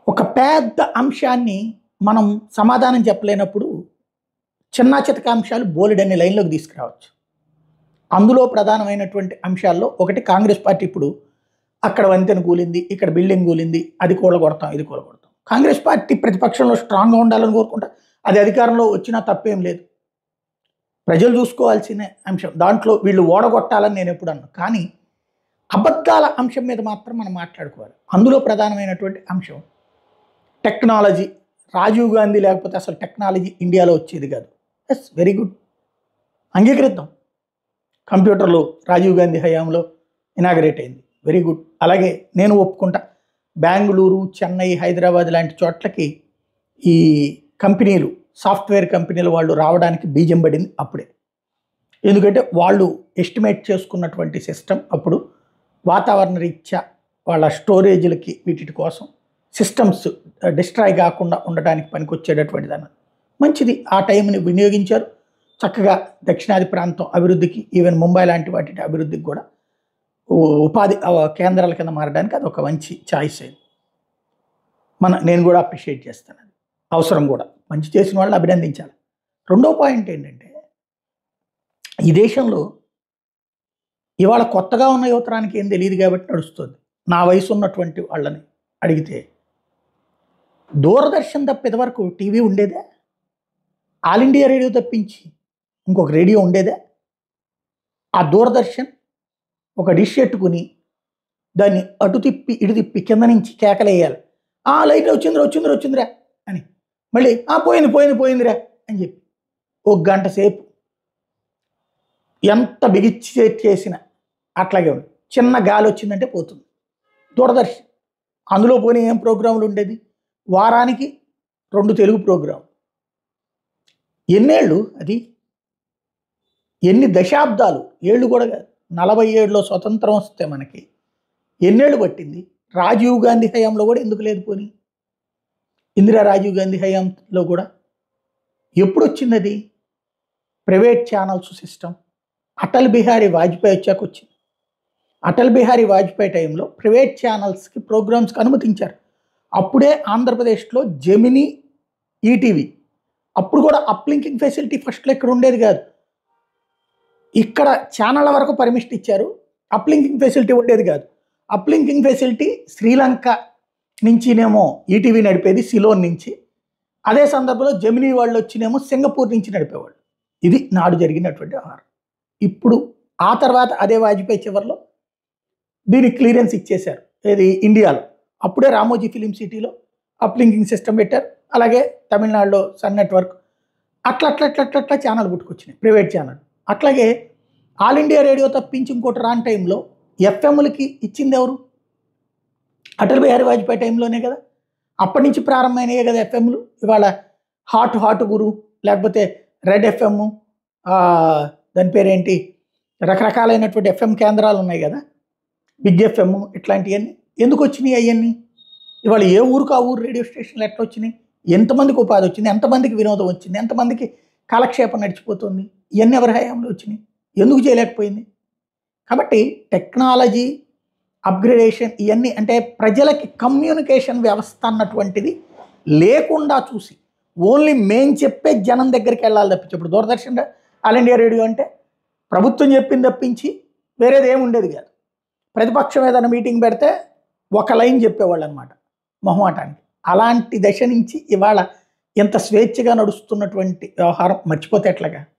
ఒక పెద్ద అంశాన్ని మనం సమాధానం చెప్పలేనప్పుడు చిన్న చితక అంశాలు బోలెడన్ని లైన్లోకి తీసుకురావచ్చు అందులో ప్రధానమైనటువంటి అంశాల్లో ఒకటి కాంగ్రెస్ పార్టీ ఇప్పుడు అక్కడ వంతెన కూలింది ఇక్కడ బిల్డింగ్ కూలింది అది కూలగొడతాం ఇది కూలగొడతాం కాంగ్రెస్ పార్టీ ప్రతిపక్షంలో స్ట్రాంగ్గా ఉండాలని కోరుకుంటా అది అధికారంలో వచ్చినా తప్పేం లేదు ప్రజలు చూసుకోవాల్సిన అంశం దాంట్లో వీళ్ళు ఓడగొట్టాలని నేను ఎప్పుడు అన్నా కానీ అబద్ధాల అంశం మీద మాత్రం మనం మాట్లాడుకోవాలి అందులో ప్రధానమైనటువంటి అంశం టెక్నాలజీ రాజీవ్ గాంధీ లేకపోతే అసలు టెక్నాలజీ ఇండియాలో వచ్చేది కాదు ఎస్ వెరీ గుడ్ అంగీకరిద్దాం కంప్యూటర్లు రాజీవ్ గాంధీ హయాంలో ఇనాగరేట్ అయింది వెరీ గుడ్ అలాగే నేను ఒప్పుకుంటా బెంగళూరు చెన్నై హైదరాబాద్ లాంటి చోట్లకి ఈ కంపెనీలు సాఫ్ట్వేర్ కంపెనీలు వాళ్ళు రావడానికి బీజం పడింది అప్పుడే ఎందుకంటే వాళ్ళు ఎస్టిమేట్ చేసుకున్నటువంటి సిస్టమ్ అప్పుడు వాతావరణ రీత్యా వాళ్ళ స్టోరేజ్లకి వీటి కోసం సిస్టమ్స్ డిస్ట్రాయ్ కాకుండా ఉండడానికి పనికొచ్చేటటువంటిది అన్నది మంచిది ఆ టైంని వినియోగించారు చక్కగా దక్షిణాది ప్రాంతం అభివృద్ధికి ఈవెన్ ముంబై లాంటి వాటి అభివృద్ధికి కూడా ఉ- ఉపాధి ఆ, కేంద్రాల కింద మారడానికి అది ఒక మంచి ఛాయిస్ అయింది మన నేను కూడా అప్రిషియేట్ చేస్తాను అది అవసరం కూడా మంచి చేసిన వాళ్ళని అభినందించాలి రెండో పాయింట్ ఏంటంటే ఈ దేశంలో ఇవాళ కొత్తగా ఉన్న యువతరానికి ఏం తెలియదు కాబట్టి నడుస్తుంది నా వయసు ఉన్నటువంటి వాళ్ళని అడిగితే దూరదర్శన్ తప్ప ఇదివరకు టీవీ ఉండేదే ఆల్ ఇండియా రేడియో తప్పించి ఇంకొక రేడియో ఉండేదే ఆ దూరదర్శన్ ఒక డిష్ పెట్టుకుని దాన్ని అటు తిప్పి ఇటు తిప్పి కింద నుంచి కేకలేయాలి ఆ లైట్ వచ్చిందిరా వచ్చిందిరా వచ్చిందిరా అని మళ్ళీ ఆ పోయింది పోయింది పోయిందిరా అని చెప్పి ఒక గంట సేపు ఎంత బిగిచ్చి చేసిన అట్లాగే ఉంది చిన్న గాలి వచ్చిందంటే పోతుంది దూరదర్శన్ అందులో పోనీ ఏం ప్రోగ్రాములు ఉండేది వారానికి రెండు తెలుగు ప్రోగ్రాం ఎన్నేళ్ళు అది ఎన్ని దశాబ్దాలు ఏళ్ళు కూడా కాదు నలభై ఏడులో స్వతంత్రం వస్తే మనకి ఎన్నేళ్ళు పట్టింది రాజీవ్ గాంధీ హయాంలో కూడా ఎందుకు లేదు పోనీ ఇందిరా రాజీవ్ గాంధీ హయాంలో కూడా ఎప్పుడు వచ్చింది అది private channels system Atal Bihari Vajpayee వచ్చాక వచ్చింది అటల్ బిహారీ వాజ్పేయి టైంలో ప్రైవేట్ ఛానల్స్కి ప్రోగ్రామ్స్కి అనుమతించారు అప్పుడే ఆంధ్రప్రదేశ్లో జెమిని ఈటీవీ అప్పుడు కూడా అప్లింకింగ్ ఫెసిలిటీ ఫస్ట్లో ఇక్కడ ఉండేది కాదు ఇక్కడ ఛానళ్ళ వరకు పర్మిషన్ ఇచ్చారు అప్లింకింగ్ ఫెసిలిటీ ఉండేది కాదు అప్లింకింగ్ ఫెసిలిటీ శ్రీలంక నుంచినేమో ఈటీవీ నడిపేది సిలోన్ నుంచి అదే సందర్భంలో జెమినీ వాళ్ళు వచ్చినేమో సింగపూర్ నుంచి నడిపేవాళ్ళు ఇది నాడు జరిగినటువంటి వ్యవహారం ఇప్పుడు ఆ తర్వాత అదే వాజ్పేయి చివరిలో దీనికి క్లియరెన్స్ ఇచ్చేశారు ఏది ఇండియాలో అప్పుడే రామోజీ ఫిలిం సిటీలో అప్లింకింగ్ సిస్టమ్ పెట్టారు అలాగే తమిళనాడులో సన్ నెట్వర్క్ అట్లా అట్లా అట్లా అట్లా అట్లా ఛానల్ పుట్టుకొచ్చినాయి ప్రైవేట్ ఛానల్ అట్లాగే ఆల్ ఇండియా రేడియో తప్పించి ఇంకోటి రాని టైంలో ఎఫ్ఎంలకి ఇచ్చింది ఎవరు అటల్ బిహారీ వాజ్పేయి టైంలోనే కదా అప్పటి నుంచి ప్రారంభమైనయే కదా ఎఫ్ఎంలు ఇవాళ హాట్ హాట్ గురు లేకపోతే రెడ్ ఎఫ్ఎం దాని పేరేంటి రకరకాలైనటువంటి ఎఫ్ఎం కేంద్రాలు ఉన్నాయి కదా బిగ్ ఎఫ్ఎం ఇట్లాంటివన్నీ ఎందుకు వచ్చినాయి అవన్నీ ఇవాళ ఏ ఊరికి ఆ ఊరు రేడియో స్టేషన్లు ఎట్లా వచ్చినాయి ఎంతమందికి ఉపాధి వచ్చింది ఎంతమందికి వినోదం వచ్చింది ఎంతమందికి కాలక్షేపం నడిచిపోతుంది ఇవన్నీ ఎవరి హయాంలో వచ్చినాయి ఎందుకు చేయలేకపోయింది కాబట్టి టెక్నాలజీ అప్గ్రేడేషన్ ఇవన్నీ అంటే ప్రజలకి కమ్యూనికేషన్ వ్యవస్థ అన్నటువంటిది లేకుండా చూసి ఓన్లీ మేం చెప్పే జనం దగ్గరికి వెళ్ళాలి తప్పించి ఇప్పుడు దూరదర్శన్ ఆల్ ఇండియా రేడియో అంటే ప్రభుత్వం చెప్పింది తప్పించి వేరేది ఏమి ఉండేది కాదు ప్రతిపక్షం ఏదైనా మీటింగ్ పెడితే ఒక లైన్ చెప్పేవాళ్ళు అనమాట మొహమాటానికి అలాంటి దశ నుంచి ఇవాళ ఇంత స్వేచ్ఛగా నడుస్తున్నటువంటి వ్యవహారం మర్చిపోతే ఎట్లాగా